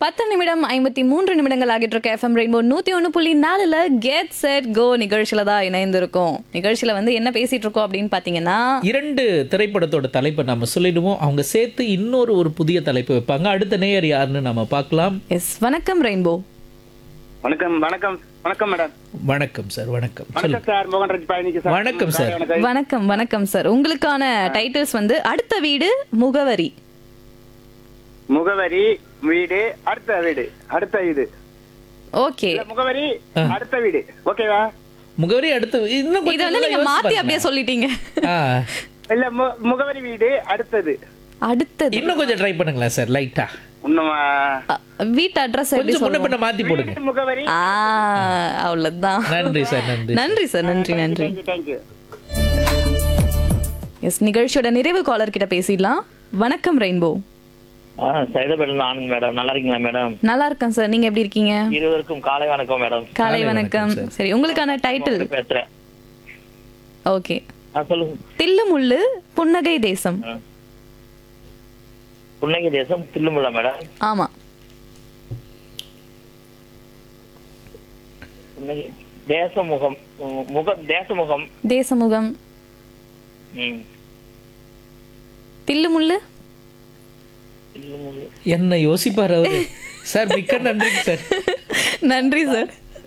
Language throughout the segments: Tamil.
பத்து நிமிடம் ஐம்பத்தி மூன்று நிமிடங்கள் ஆகிட்டு இருக்க எஃப்எம் ரெயின்போ நூத்தி ஒன்று புள்ளி நாலுல கெட் செட் கோ நிகழ்ச்சியில தான் இணைந்திருக்கோம் நிகழ்ச்சியில வந்து என்ன பேசிட்டு இருக்கோம் அப்படின்னு பாத்தீங்கன்னா இரண்டு திரைப்படத்தோட தலைப்பை நம்ம சொல்லிடுவோம் அவங்க சேர்த்து இன்னொரு ஒரு புதிய தலைப்பு வைப்பாங்க அடுத்த நேயர் யாருன்னு நம்ம பார்க்கலாம் எஸ் வணக்கம் ரெயின்போ வணக்கம் வணக்கம் வணக்கம் மேடம் வணக்கம் சார் வணக்கம் சொல்லு வணக்கம் சார் மோகன்ராஜ் பயணிக்கு சார் வணக்கம் சார் வணக்கம் வணக்கம் வணக்கம் சார் உங்களுக்கான டைட்டில்ஸ் வந்து அடுத்த வீடு முகவரி முகவரி வீடு அடுத்த வீடு அடுத்த வீடு ஓகே இல்ல, முகவரி அடுத்த வீடு ஓகேவா முகவரி அடுத்து இன்னும் இத கொஞ்சம் வந்து நல்லா நீங்க யோசிச்சு மாத்தி பாருங்க. அப்படியே சொல்லிட்டீங்க ஆ, இல்ல மு- முகவரி வீடு அடுத்தது அடுத்தது இன்னும் கொஞ்சம் ட்ரை பண்ணுங்களேன் சார் லைட்டா இன்னும் அ, வீட்டு அட்ரஸ் எப்படி கொஞ்சம் முன்ன சொல்லுவோம் பின்ன மாத்தி போடுங்க வீடு முகவரி ஆ அவ்வளவுதான் நன்றி சார் நன்றி நன்றி சார் நன்றி நன்றி தேங்க்யூ தேங்க்யூ எஸ் நிகழ்ச்சியோட நிறைவு காலர் கிட்ட பேசிடலாம் வணக்கம் ரெயின்போ ஆ சைதாபேட்டில் ஆனந்த் மேடம் நல்லா இருக்கீங்களா மேடம் நல்லா இருக்கேன் சார் நீங்க எப்படி இருக்கீங்க இருவருக்கும் காலை வணக்கம் மேடம் காலை வணக்கம் சரி உங்களுக்கான டைட்டில் பேசுறேன் ஓகே ஆ சொல்லுங்க தில்லு முள்ளு புன்னகை தேசம் ஆ. புன்னகை தேசம் தில்லுமுல்லா மேடம் ஆமா புன்னகை தேசமுகம் உம், முகம் தேசமுகம் தேசமுகம் ம் தில்லு முள்ளு தில்லுமுல்லு. என்ன யோசிப்பார் அவரு சார் மிக்க நன்றி சார் நன்றி சார்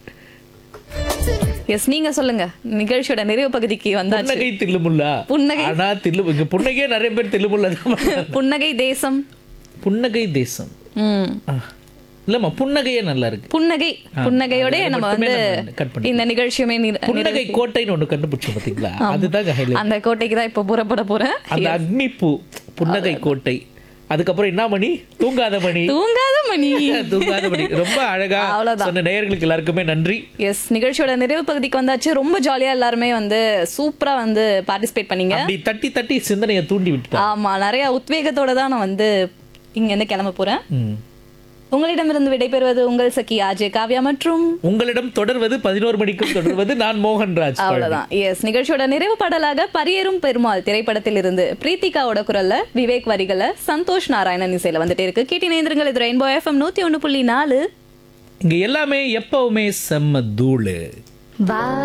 எஸ் நீங்க சொல்லுங்க நிகழ்ச்சியோட நிறைவு பகுதிக்கு வந்தாச்சு புன்னகை தில்லுமுல்லா புன்னகை. ஆனா தில்லு இங்க புன்னகையே நிறைய பேர் தில்லுமுல்லா தான் புன்னகை தேசம் புன்னகை தேசம் ம் ஆ. இல்லம்மா புன்னகையே நல்லா இருக்கு புன்னகை புன்னகையோட அதை நம்ம மட்டுமே வந்து நம்ம cut பண்ணிக்கலாம். இந்த நிகழ்ச்சியுமே நிற- புன்னகை கோட்டைன்னு ஒண்ணு கண்டுபிடிச்சோம் பாத்தீங்களா அதுதாங்க ஹைலைட் அந்த கோட்டைக்கு தான் இப்ப புறப்பட போறேன் அந்த அக்னி பூ புன்னகை கோட்டை அதுக்கப்புறம் என்ன மணி தூங்காத மணி தூங்காத மணி தூங்காத மணி ரொம்ப அழகா அவ்வளவுதான். சொன்ன நேயர்களுக்கு எல்லாருக்குமே நன்றி எஸ் நிகழ்ச்சியோட நிறைவு பகுதிக்கு வந்தாச்சு ரொம்ப ஜாலியா எல்லாருமே வந்து சூப்பரா வந்து பார்ட்டிசிபேட் பண்ணீங்க அப்படி தட்டி தட்டி சிந்தனையை தூண்டி விட்டுட்டா ஆமா நிறைய உத்வேகத்தோட தான் நான் வந்து இங்க இருந்து கிளம்ப போறேன் ம். உங்களிடமிருந்து விடைபெறுவது உங்கள் சகி அஜய் காவ்யா மற்றும் உங்களிடம் தொடர்வது பதினோரு மணிக்கும் தொடர்வது நான் மோகன்ராஜ் அவ்வளவுதான் எஸ் நிகழ்ச்சியோட நிறைவு பாடலாக பரியரும் பெருமாள் திரைப்படத்தில் இருந்து பிரீத்திகாவோட குரல்ல விவேக் வரிகள சந்தோஷ் நாராயணன் இசையில வந்துட்டே இருக்கு கேட்டி நேந்திரங்கள் இது ரெயின்போ எஃப்எம் நூத்தி ஒண்ணு புள்ளி நாலு இங்க எல்லாமே எப்பவுமே செம்ம தூளு வா